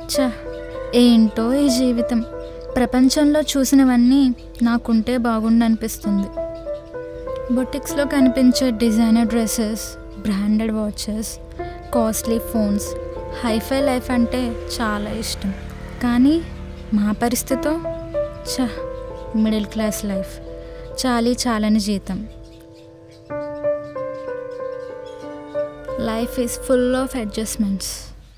చ ఏంటో ఈ జీవితం ప్రపంచంలో చూసినవన్నీ నాకుంటే బాగుండు అనిపిస్తుంది బొటిక్స్లో కనిపించే designer dresses branded watches costly phones hi-fi life అంటే చాలా ఇష్టం కానీ మా పరిస్థితో చ మిడిల్ క్లాస్ లైఫ్ చాలీ చాలని జీతం life is full of adjustments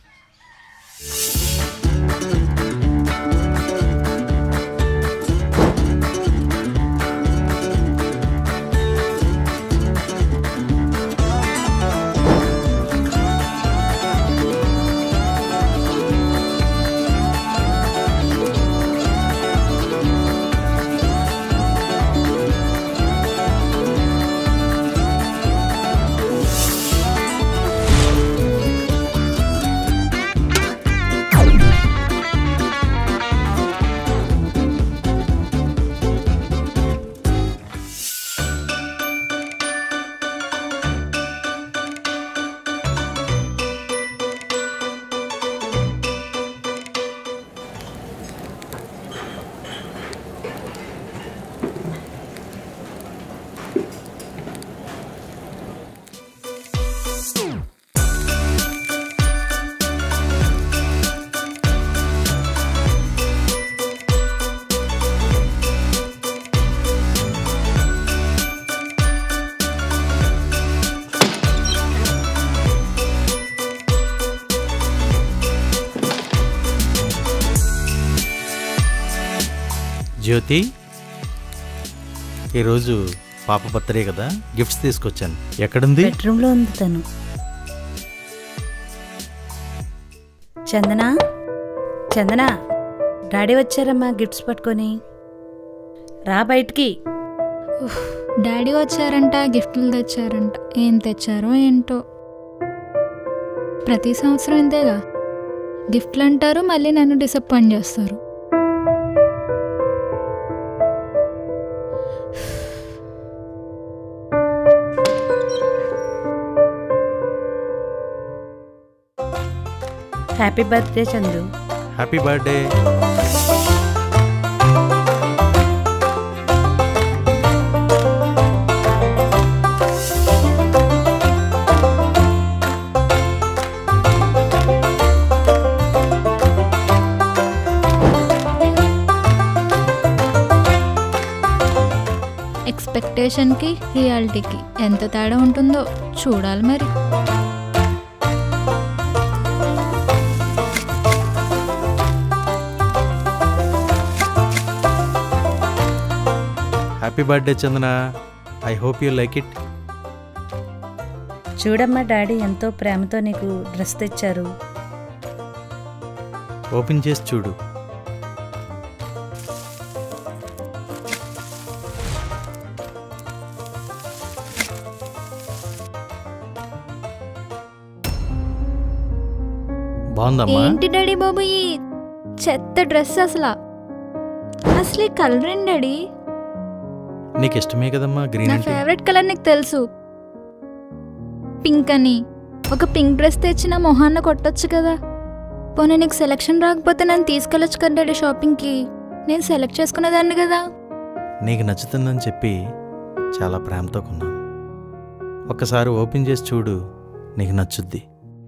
Jyothi ఈరోజు పాప బర్త్డే కదా గిఫ్ట్స్ తీసుకొచ్చాను ఎక్కడుంది బెడ్రూమ్లో ఉంది తను చందన చందన డాడీ వచ్చారమ్మా గిఫ్ట్స్ పట్టుకొని రా బయటికి డాడీ వచ్చారంట గిఫ్ట్లు తెచ్చారంట ఏం తెచ్చారో ఏంటో ప్రతి సంవత్సరం ఇంతేగా గిఫ్ట్లు అంటారు మళ్ళీ నన్ను డిసప్పాయింట్ చేస్తారు happy birthday Chandu happy birthday ఎక్స్పెక్టేషన్కి రియాలిటీకి ఎంత తేడా ఉంటుందో చూడాలి మరి happy birthday Chandana I hope you like it చూడమ్మా డాడీ ఎంతో ప్రేమతో నీకు డ్రెస్ తెచ్చారు ఓపెన్ చేసి చూడు బాగుందమ్మా ఏంటి డాడీ బాబు ఈ చెత్త డ్రెస్ అసలు అసలు ఈ కలర్ ఏంటి డాడీ నీకు ఇష్టమే కదమ్మా గ్రీన్ నా అంటే ఫేవరెట్ కలర్ నీకు తెలుసు పింక్ అని ఒక పింక్ డ్రెస్ తెచ్చి నా మొహాన్న కొట్టొచ్చు కదా పోనీ నీకు సెలెక్షన్ రాకపోతే నన్ను తీసుకెళ్ళొచ్చు కదా డాడీ షాపింగ్కి నేను సెలెక్ట్ చేసుకునేదాన్ని కదా నీకు నచ్చుతుందని చెప్పి చాలా ప్రేమతో కొన్నాను ఒక్కసారి ఓపెన్ చేసి చూడు నీకు నచ్చుద్ది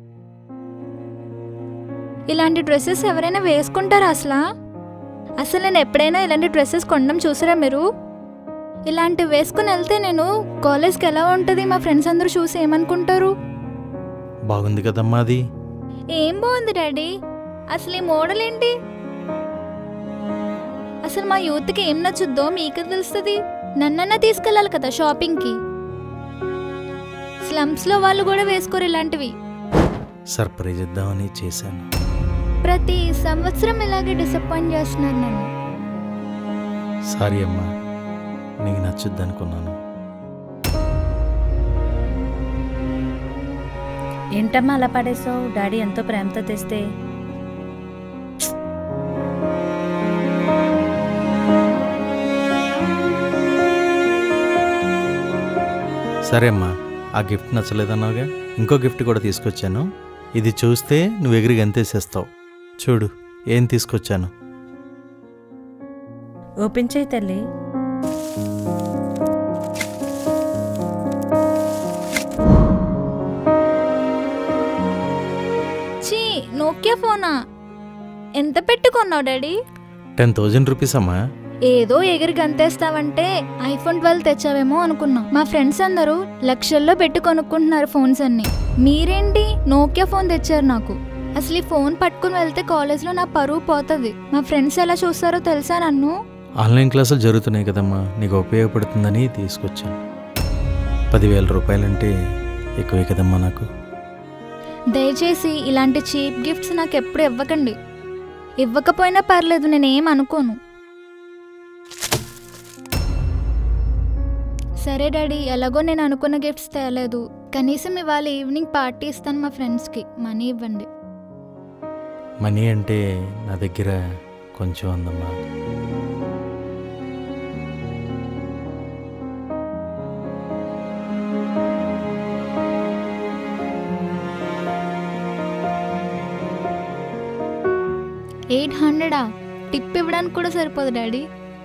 ఇలాంటి డ్రెస్సెస్ ఎవరైనా వేసుకుంటారా అసలు అసలు నేను ఎప్పుడైనా ఇలాంటి డ్రెస్సెస్ కొనడం చూసారా మీరు ఇలాంటివి వేసుకుని వెళ్తే నేను కాలేజ్కి ఎలా ఉంటుంది మా ఫ్రెండ్స్ అందరూ చూసి ఏమనుకుంటారు బాగుంది కదమ్మా అది ఏం బాగుంది డాడీ అసలు ఈ మోడల్ ఏంటి అసలు మా యూత్కి ఏం నచ్చుద్దో మీకు తెలుస్తుంది నన్నన్నా తీసుకెళ్ళాలి కదా షాపింగ్కి స్లమ్స్లో వాళ్ళు కూడా వేసుకోరు ఇలాంటివి సర్ప్రైజ్ ఇద్దామని చేశాను ప్రతి సంవత్సరం ఇలాగే డిసప్పాయింట్ చేస్తున్నారు నన్ను సారీ అమ్మా నీకు నచ్చుద్ది అనుకున్నాను ఏంటమ్మా అలా పడేసావు డాడీ ఎంతో ప్రేమతో తెస్తే సరే అమ్మా ఆ గిఫ్ట్ నచ్చలేదన్నావుగా ఇంకో గిఫ్ట్ కూడా తీసుకొచ్చాను ఇది చూస్తే నువ్వు ఎగిరి గంతేసేస్తావు చూడు ఏం తీసుకొచ్చాను ఓపెన్ చేయి తల్లి చీ నోకియా ఫోనా ఎంత పెట్టుకున్నావు డాడీ టెన్ థౌజండ్ రూపీస్ అమ్మా ఏదో ఎగిరి గంతేస్తావంటే ఐఫోన్ ట్వెల్వ్ తెచ్చావేమో అనుకున్నా మా ఫ్రెండ్స్ అందరూ లక్షల్లో పెట్టి కొనుక్కుంటున్నారు ఫోన్స్ అన్ని మీరేంటి నోకియా ఫోన్ తెచ్చారు నాకు అసలు ఈ ఫోన్ పట్టుకుని వెళ్తే కాలేజ్లో నా పరువు పోతుంది మా ఫ్రెండ్స్ ఎలా చూస్తారో తెలుసా నన్ను ఆన్లైన్ క్లాసులు జరుగుతున్నాయి కదమ్మా నీకు ఉపయోగపడుతుందని తీసుకొచ్చాను పదివేల రూపాయలంటే ఎక్కువే కదమ్మా నాకు దయచేసి ఇలాంటి చీప్ గిఫ్ట్స్ నాకు ఎప్పుడు ఇవ్వకండి ఇవ్వకపోయినా పర్లేదు నేనేం అనుకోను సరే డాడీ ఎలాగో నేను అనుకున్న గిఫ్ట్స్ తేలేదు కనీసం ఇవాళ ఈవినింగ్ పార్టీ ఇస్తాను మా ఫ్రెండ్స్కి మనీ ఇవ్వండి మనీ అంటే నా దగ్గర కొంచెం ఉందమ్మా ఎయిట్ హండ్రెడా టిప్ ఇవ్వడానికి కూడా సరిపోదు డాడీ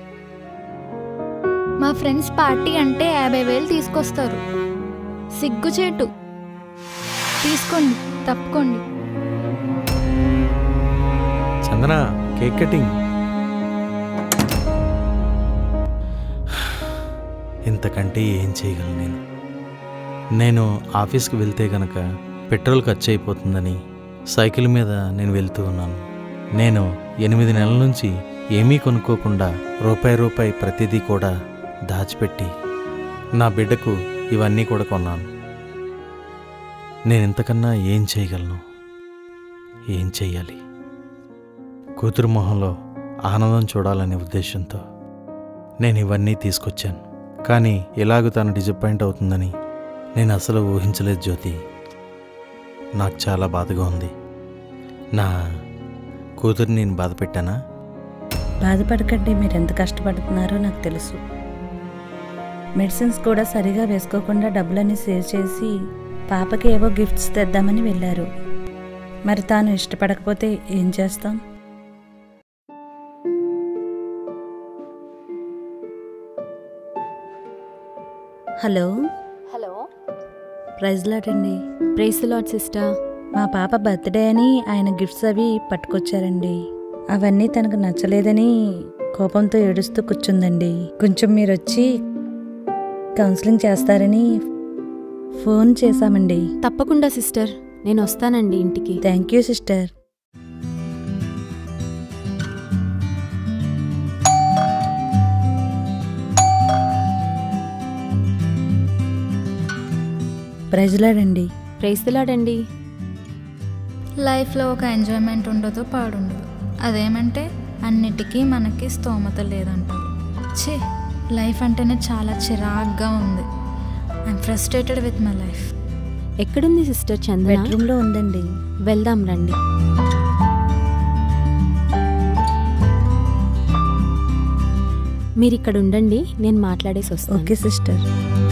మా ఫ్రెండ్స్ పార్టీ అంటే యాభై వేలు తీసుకొస్తారు సిగ్గుచేటు తీసుకోండి తప్పుకోండి చందన కేక్ కటింగ్ ఇంతకంటే ఏం చేయగలను నేను నేను ఆఫీస్కి వెళ్తే గనక పెట్రోల్ ఖర్చు అయిపోతుందని సైకిల్ మీద నేను వెళ్తూ ఉన్నాను నేను ఎనిమిది నెలల నుంచి ఏమీ కొనుక్కోకుండా రూపాయి రూపాయి ప్రతిదీ కూడా దాచిపెట్టి నా బిడ్డకు ఇవన్నీ కూడా కొన్నాను నేను ఇంతకన్నా ఏం చేయగలను ఏం చెయ్యాలి కూతురు మొహంలో ఆనందం చూడాలనే ఉద్దేశంతో నేను ఇవన్నీ తీసుకొచ్చాను కానీ ఎలాగూ తను డిసప్పాయింట్ అవుతుందని నేను అసలు ఊహించలేదు జ్యోతి నాకు చాలా బాధగా ఉంది నా కూతురు నేను బాధ పెట్టానా బాధపడకండి మీరు ఎంత కష్టపడుతున్నారో నాకు తెలుసు మెడిసిన్స్ కూడా సరిగా వేసుకోకుండా డబ్బులన్నీ సేవ్ చేసి పాపకి ఏవో గిఫ్ట్స్ తెద్దామని వెళ్ళారు మరి తాను ఇష్టపడకపోతే ఏం చేస్తాం హలో హలో ప్రైజ్ లాటండి ప్రైస్ లాడ్ సిస్టర్ మా పాప బర్త్డే అని ఆయన గిఫ్ట్స్ అవి పట్టుకొచ్చారండి అవన్నీ తనకు నచ్చలేదని కోపంతో ఏడుస్తూ కూర్చుందండి కొంచెం మీరు వచ్చి కౌన్సిలింగ్ చేస్తారని ఫోన్ చేశామండి తప్పకుండా సిస్టర్ నేను వస్తానండి ఇంటికి థ్యాంక్ యూ సిస్టర్ ప్రజలాడండి ప్రైస్ లాడండి లైఫ్లో ఒక ఎంజాయ్మెంట్ ఉండదు పాడుండదు అదేమంటే అన్నిటికీ మనకి స్తోమత లేదంటారు ఛే లైఫ్ అంటేనే చాలా చిరాగ్గా ఉంది I'm frustrated with my life ఎక్కడుంది సిస్టర్ చందన బెడ్రూమ్లో ఉందండి వెళ్దాం రండి మీరు ఇక్కడ ఉండండి నేను మాట్లాడేసి వస్తాను okay sister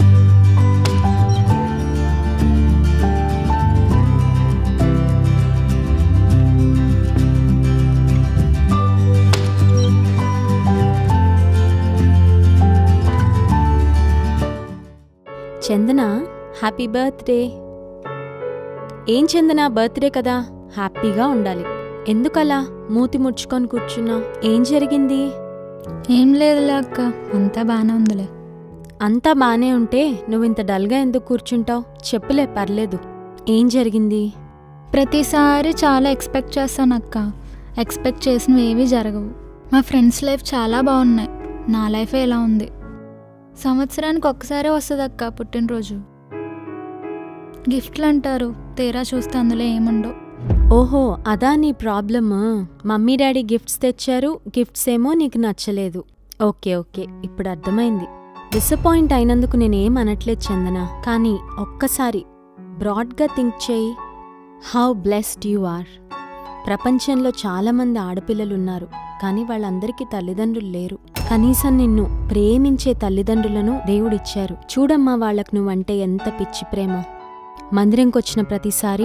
Chandana happy birthday ఏం చందన బర్త్డే కదా హ్యాపీగా ఉండాలి ఎందుకలా మూతి ముడుచుకొని కూర్చున్నా ఏం జరిగింది ఏం లేదులే అక్క అంతా బాగానే ఉందిలే అంతా బానే ఉంటే నువ్వు ఇంత డల్గా ఎందుకు కూర్చుంటావు చెప్పులే పర్లేదు ఏం జరిగింది ప్రతిసారి చాలా ఎక్స్పెక్ట్ చేస్తాను అక్క ఎక్స్పెక్ట్ చేసినవి ఏవీ జరగవు మా ఫ్రెండ్స్ లైఫ్ చాలా బాగున్నాయి నా లైఫే ఇలా ఉంది సంవత్సరానికి ఒక్కసారే వస్తుంది అక్క పుట్టినరోజు గిఫ్ట్లు అంటారు తీరా చూస్తే అందులో ఏముండవు ఓహో అదా నీ ప్రాబ్లమ్ మమ్మీ డాడీ గిఫ్ట్స్ తెచ్చారు గిఫ్ట్స్ ఏమో నీకు నచ్చలేదు ఓకే ఓకే ఇప్పుడు అర్థమైంది డిసప్పాయింట్ అయినందుకు నేనేం అనట్లేదు చందన కానీ ఒక్కసారి బ్రాడ్గా థింక్ చేయి హౌ బ్లెస్డ్ యు ఆర్ ప్రపంచంలో చాలామంది ఆడపిల్లలున్నారు కానీ వాళ్ళందరికీ తల్లిదండ్రులు లేరు కనీసం నిన్ను ప్రేమించే తల్లిదండ్రులను దేవుడిచ్చారు చూడమ్మా వాళ్ళకు నువ్వంటే ఎంత పిచ్చి ప్రేమో మందిరంకొచ్చిన ప్రతిసారి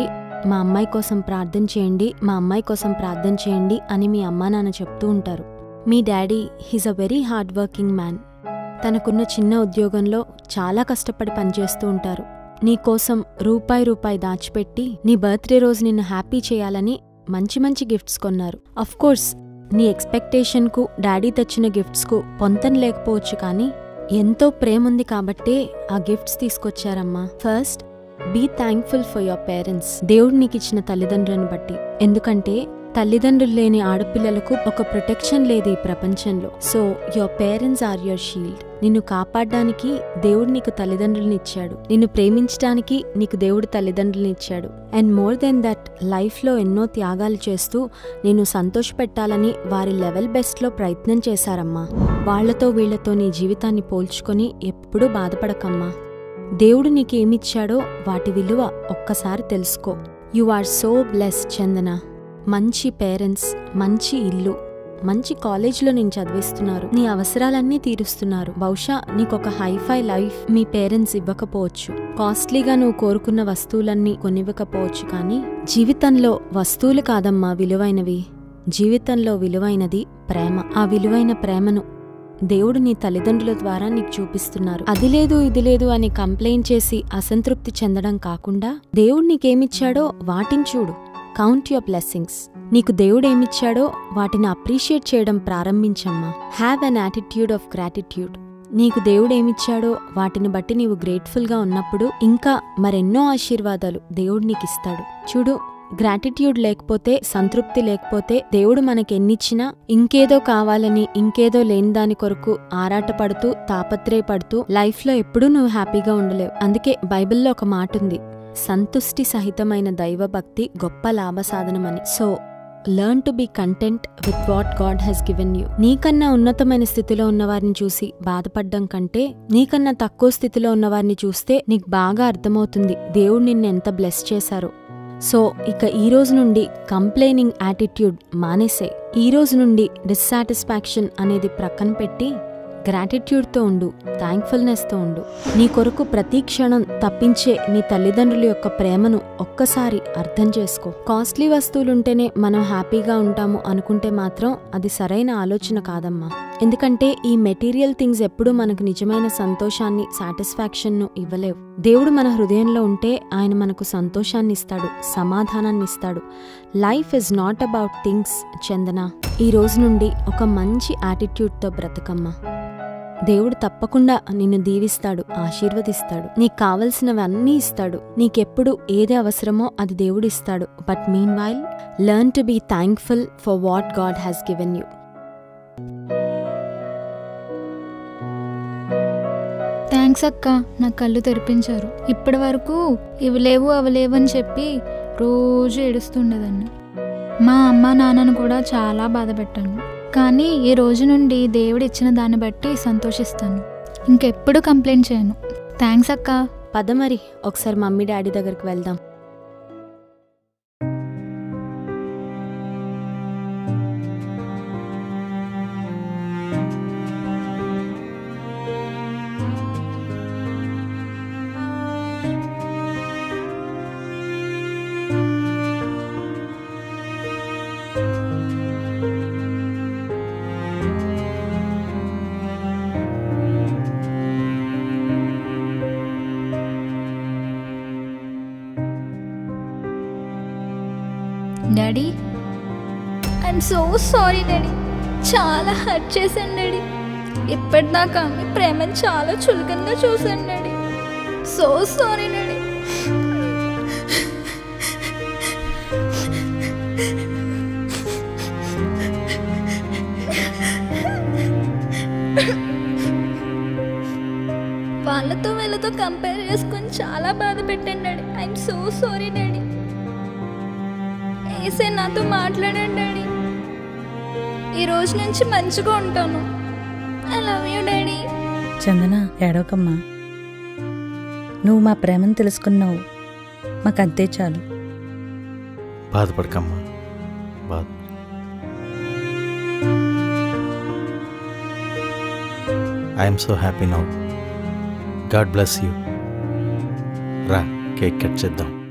మా అమ్మాయి కోసం ప్రార్థన చేయండి మా అమ్మాయి కోసం ప్రార్థన చేయండి అని మీ అమ్మా నాన్న చెప్తూ ఉంటారు మీ daddy he's a very hard working man తనకున్న చిన్న ఉద్యోగంలో చాలా కష్టపడి పనిచేస్తూ ఉంటారు నీ కోసం రూపాయి రూపాయి దాచిపెట్టి నీ బర్త్డే రోజు నిన్ను హ్యాపీ చేయాలని మంచి మంచి గిఫ్ట్స్ కొన్నారు అఫ్ కోర్స్ నీ ఎక్స్పెక్టేషన్కు డాడీ తెచ్చిన గిఫ్ట్స్కు పొంతన లేకపోవచ్చు కానీ ఎంతో ప్రేముంది కాబట్టే ఆ గిఫ్ట్స్ తీసుకొచ్చారమ్మా first be thankful for your parents దేవుడు నీకు ఇచ్చిన తల్లిదండ్రులను బట్టి ఎందుకంటే తల్లిదండ్రులు లేని ఆడపిల్లలకు ఒక ప్రొటెక్షన్ లేదు ఈ ప్రపంచంలో so your parents are your shield నిన్ను కాపాడడానికి దేవుడు నీకు తల్లిదండ్రులను ఇచ్చాడు నిన్ను ప్రేమించడానికి నీకు దేవుడు తల్లిదండ్రులను ఇచ్చాడు అండ్ మోర్ దెన్ దట్ లైఫ్లో ఎన్నో త్యాగాలు చేస్తూ నిన్ను సంతోషపెట్టాలని వారి లెవెల్ బెస్ట్లో ప్రయత్నం చేశారమ్మా వాళ్లతో వీళ్లతో నీ జీవితాన్ని పోల్చుకొని ఎప్పుడూ బాధపడకమ్మా దేవుడు నీకేమిచ్చాడో వాటి విలువ ఒక్కసారి తెలుసుకో you are so bless Chandana మంచి పేరెంట్స్ మంచి ఇల్లు మంచి కాలేజ్లో నేను చదివిస్తున్నారు నీ అవసరాలన్నీ తీరుస్తున్నారు బహుశా నీకొక హైఫై లైఫ్ మీ పేరెంట్స్ ఇవ్వకపోవచ్చు కాస్ట్లీగా నువ్వు కోరుకున్న వస్తువులన్నీ కొనివ్వకపోవచ్చు కానీ జీవితంలో వస్తువులు కాదమ్మా విలువైనవి జీవితంలో విలువైనది ప్రేమ ఆ విలువైన ప్రేమను దేవుడు నీ తల్లిదండ్రుల ద్వారా నీకు చూపిస్తున్నారు అది లేదు ఇది లేదు అని కంప్లైంట్ చేసి అసంతృప్తి చెందడం కాకుండా దేవుడు నీకేమిచ్చాడో వాటిని చూడు కౌంట్ యువర్ బ్లెస్సింగ్స్ నీకు దేవుడేమిచ్చాడో వాటిని అప్రిషియేట్ చేయడం ప్రారంభించమ్మా have an attitude of gratitude నీకు దేవుడేమిచ్చాడో వాటిని బట్టి నీవు గ్రేట్ఫుల్గా ఉన్నప్పుడు ఇంకా మరెన్నో ఆశీర్వాదాలు దేవుడు నీకిస్తాడు చూడు గ్రాటిట్యూడ్ లేకపోతే సంతృప్తి లేకపోతే దేవుడు మనకెన్నిచ్చినా ఇంకేదో కావాలని ఇంకేదో లేని దాని కొరకు ఆరాటపడుతూ తాపత్రయపడుతూ లైఫ్లో ఎప్పుడూ నువ్వు హ్యాపీగా ఉండలేవు అందుకే బైబిల్లో ఒక మాట ఉంది సంతుష్టి సహితమైన దైవభక్తి గొప్ప లాభ సాధనమని so learn to be content with what God has given you నీకన్నా ఉన్నతమైన స్థితిలో ఉన్నవారిని చూసి బాధపడ్డం కంటే నీకన్నా తక్కువ స్థితిలో ఉన్నవారిని చూస్తే నీకు బాగా అర్థమవుతుంది దేవుడు నిన్ను ఎంత బ్లెస్ చేశారో సో ఇక ఈ రోజు నుండి కంప్లైనింగ్ యాటిట్యూడ్ మానేసే ఈ రోజు నుండి డిస్సాటిస్ఫాక్షన్ అనేది ప్రక్కన పెట్టి గ్రాటిట్యూడ్తో ఉండు థ్యాంక్ఫుల్నెస్తో ఉండు నీ కొరకు ప్రతి క్షణం తప్పించే నీ తల్లిదండ్రుల యొక్క ప్రేమను ఒక్కసారి అర్థం చేసుకో కాస్ట్లీ వస్తువులుంటేనే మనం హ్యాపీగా ఉంటాము అనుకుంటే మాత్రం అది సరైన ఆలోచన కాదమ్మా ఎందుకంటే ఈ మెటీరియల్ థింగ్స్ ఎప్పుడూ మనకు నిజమైన సంతోషాన్ని సాటిస్ఫాక్షన్ను ఇవ్వలేవు దేవుడు మన హృదయంలో ఉంటే ఆయన మనకు సంతోషాన్ని ఇస్తాడు సమాధానాన్ని ఇస్తాడు life is not about things Chandana ఈ రోజు నుండి ఒక మంచి యాటిట్యూడ్తో బ్రతకమ్మా దేవుడు తప్పకుండా నిన్ను దీవిస్తాడు ఆశీర్వదిస్తాడు నీకు కావలసినవన్నీ ఇస్తాడు నీకెప్పుడు ఏది అవసరమో అది దేవుడు ఇస్తాడు but meanwhile learn to be thankful for what God has given you thanks అక్క నా కళ్ళు తెరిపించారు ఇప్పటి వరకు ఇవి లేవు అవి లేవు అని చెప్పి రోజు ఏడుస్తుండేదాన్ని మా అమ్మ నాన్నను కూడా చాలా బాధ పెట్టాను కానీ ఈ రోజు నుండి దేవుడు ఇచ్చిన దాన్ని బట్టి సంతోషిస్తాను ఇంకెప్పుడు కంప్లైంట్ చేయను థ్యాంక్స్ అక్క పద మరి ఒకసారి మమ్మీ డాడీ దగ్గరికి వెళ్దాం daddy I'm so sorry daddy చాలా హర్ట్ చేశాను డాడీ ఇప్పటిదాకా మీ ప్రేమను చాలా చులకనగా చూశాను డాడీ సో సారీ డాడీ వాళ్ళతో వీళ్ళతో కంపేర్ చేసుకొని చాలా బాధ పెట్టాను daddy I'm so sorry daddy ఏసే నాతో మాట్లాడండి డాడీ ఈ రోజు నుంచి మంచిగా ఉంటాను I love you daddy Chandana ఏడవకమ్మా నువ్వు మా ప్రేమను తెలుసుకున్నావు మాకు అంతే చాలు బాధపడకమ్మా బాధ I'm so happy now God bless you రా కేక్ కట్ చేద్దాం